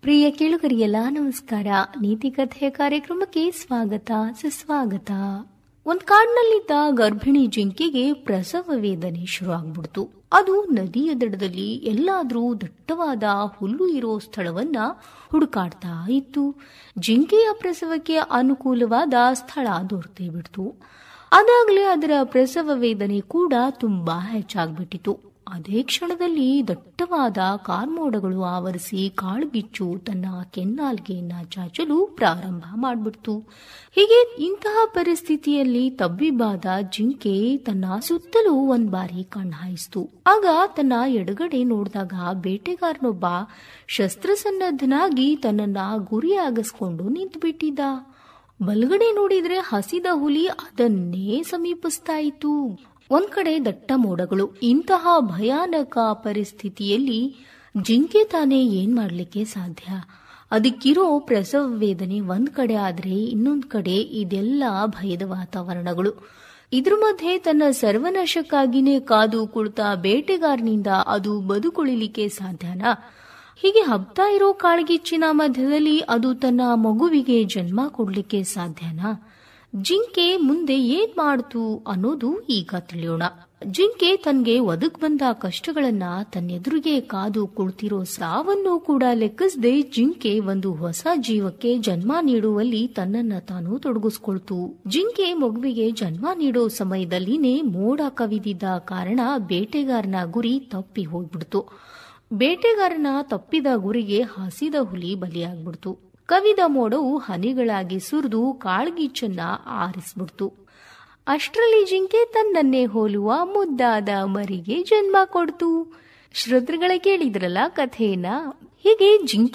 ಪ್ರಿಯ ಕೇಳುಗರಿಗೆಲ್ಲ ನಮಸ್ಕಾರ ನೀತಿ ಕಥೆ ಕಾರ್ಯಕ್ರಮಕ್ಕೆ ಸ್ವಾಗತ ಸುಸ್ವಾಗತ ಒಂದ್ ಕಾಡಿನಲ್ಲಿದ್ದ ಗರ್ಭಿಣಿ ಜಿಂಕೆಗೆ ಪ್ರಸವ ವೇದನೆ ಶುರುವಾಗ್ಬಿಡ್ತು ಅದು ನದಿಯ ದಡದಲ್ಲಿ ಎಲ್ಲಾದ್ರೂ ದಟ್ಟವಾದ ಹುಲ್ಲು ಇರೋ ಸ್ಥಳವನ್ನ ಹುಡುಕಾಡ್ತಾ ಇತ್ತು ಜಿಂಕೆಯ ಪ್ರಸವಕ್ಕೆ ಅನುಕೂಲವಾದ ಸ್ಥಳ ದೊರೆತೇ ಬಿಡ್ತು ಅದಾಗಲೇ ಅದರ ಪ್ರಸವ ವೇದನೆ ಕೂಡ ತುಂಬಾ ಹೆಚ್ಚಾಗ್ಬಿಟ್ಟಿತು ಅದೇ ಕ್ಷಣದಲ್ಲಿ ದಟ್ಟವಾದ ಕಾರ್ಮೋಡಗಳು ಆವರಿಸಿ ಕಾಳ್ಗಿಚ್ಚು ತನ್ನ ಕೆನ್ನಾಲ್ಗೆಯನ್ನ ಚಾಚಲು ಪ್ರಾರಂಭ ಮಾಡಿಬಿಡ್ತು ಹೀಗೆ ಇಂತಹ ಪರಿಸ್ಥಿತಿಯಲ್ಲಿ ತಬ್ಬಿಬ್ಬಾದ ಜಿಂಕೆ ತನ್ನ ಸುತ್ತಲೂ ಒಂದ್ ಬಾರಿ ಕಣ್ಣಾಯಿಸ್ತು ಆಗ ತನ್ನ ಎಡಗಡೆ ನೋಡಿದಾಗ ಬೇಟೆಗಾರನೊಬ್ಬ ಶಸ್ತ್ರಸನ್ನದ್ಧನಾಗಿ ತನ್ನನ್ನ ಗುರಿಯಾಗಿಸ್ಕೊಂಡು ನಿಂತುಬಿಟ್ಟಿದ್ದ ಬಲಗಡೆ ನೋಡಿದ್ರೆ ಹಸಿದ ಹುಲಿ ಅದನ್ನೇ ಸಮೀಪಿಸ್ತಾ ಇತ್ತು ಒಂದ್ ಕಡೆ ದಟ್ಟ ಮೋಡಗಳು ಇಂತಹ ಭಯಾನಕ ಪರಿಸ್ಥಿತಿಯಲ್ಲಿ ಜಿಂಕೆ ತಾನೇ ಏನ್ ಮಾಡ್ಲಿಕ್ಕೆ ಸಾಧ್ಯ ಅದಕ್ಕಿರೋ ಪ್ರಸವ ವೇದನೆ ಒಂದ್ ಕಡೆ ಆದ್ರೆ ಇನ್ನೊಂದ್ ಕಡೆ ಇದೆಲ್ಲ ಭಯದ ವಾತಾವರಣಗಳು ಇದ್ರ ಮಧ್ಯೆ ತನ್ನ ಸರ್ವನಾಶಕ್ಕಾಗಿನೇ ಕಾದು ಕುಳಿತ ಬೇಟೆಗಾರನಿಂದ ಅದು ಬದುಕುಳಿಲಿಕ್ಕೆ ಸಾಧ್ಯನಾ ಹೀಗೆ ಹಬ್ತಾ ಇರೋ ಕಾಳ್ಗಿಚ್ಚಿನ ಮಧ್ಯದಲ್ಲಿ ಅದು ತನ್ನ ಮಗುವಿಗೆ ಜನ್ಮ ಕೊಡ್ಲಿಕ್ಕೆ ಸಾಧ್ಯನಾ ಜಿಂಕೆ ಮುಂದೆ ಏನ್ ಮಾಡ್ತು ಅನ್ನೋದು ಈಗ ತಿಳಿಯೋಣ ಜಿಂಕೆ ತನ್ಗೆ ಒದಗ್ ಬಂದ ಕಷ್ಟಗಳನ್ನ ತನ್ನೆದುರಿಗೆ ಕಾದು ಕುಳಿತಿರೋ ಸಾವನ್ನು ಕೂಡ ಲೆಕ್ಕಿಸದೆ ಜಿಂಕೆ ಒಂದು ಹೊಸ ಜೀವಕ್ಕೆ ಜನ್ಮ ನೀಡುವಲ್ಲಿ ತನ್ನನ್ನ ತಾನು ತೊಡಗಿಸ್ಕೊಳ್ತು ಜಿಂಕೆ ಮಗುವಿಗೆ ಜನ್ಮ ನೀಡೋ ಸಮಯದಲ್ಲಿನೇ ಮೋಡ ಕವಿದಿದ್ದ ಕಾರಣ ಬೇಟೆಗಾರನ ಗುರಿ ತಪ್ಪಿ ಹೋಗ್ಬಿಡ್ತು ಬೇಟೆಗಾರನ ತಪ್ಪಿದ ಗುರಿಗೆ ಹಸಿದ ಹುಲಿ ಬಲಿಯಾಗ್ಬಿಡ್ತು ಕವಿದ ಮೋಡವು ಹನಿಗಳಾಗಿ ಸುರಿದು ಕಾಳ್ಗಿಚ್ಚನ್ನ ಆರಿಸ್ಬಿಡ್ತು ಅಷ್ಟರಲ್ಲಿ ಜಿಂಕೆ ತನ್ನನ್ನೇ ಹೋಲುವ ಮುದ್ದಾದ ಮರಿಗೆ ಜನ್ಮ ಕೊಡ್ತು ಶ್ರೋತೃಗಳ ಕೇಳಿದ್ರಲ್ಲ ಕಥೆಯನ್ನ ಹೀಗೆ ಜಿಂಕೆ